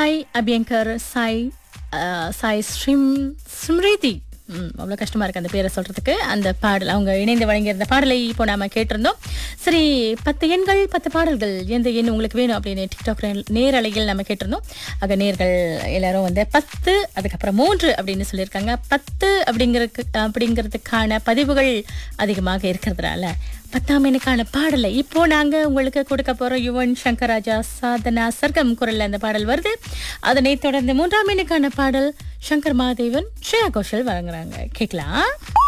சாய் அபியங்கர் சாய் அஹ், சாய் ஸ்ரீம் ஸ்மிருதி ம், அவ்வளோ கஷ்டமா இருக்கு அந்த பேரை சொல்றதுக்கு அந்த பாடல் அவங்க இணைந்து வழங்கியிருந்த பாடலை இப்போ நாம கேட்டிருந்தோம் சரி பத்து எண்கள் பத்து பாடல்கள் எந்த எண் உங்களுக்கு வேணும் அப்படின்னு டிக்டாக் நேரலையில் நம்ம கேட்டிருந்தோம் ஆக நேர்கள் எல்லாரும் வந்து பத்து அதுக்கப்புறம் மூன்று அப்படின்னு சொல்லியிருக்காங்க பத்து அப்படிங்கிறதுக்கு அப்படிங்கிறதுக்கான பதிவுகள் அதிகமாக இருக்கிறதுனால பத்தாம் எண்ணுக்கான பாடலை இப்போ நாங்க உங்களுக்கு கொடுக்க போறோம் யுவன் சங்கர் ராஜா சாதனா சர்க்கம் குரல்ல அந்த பாடல் வருது அதனைத் தொடர்ந்து மூன்றாம் எண்ணுக்கான பாடல் சங்கர் மாதேவன் ஸ்ரேயா கோஷல் வழங்குறாங்க கேட்கலாம்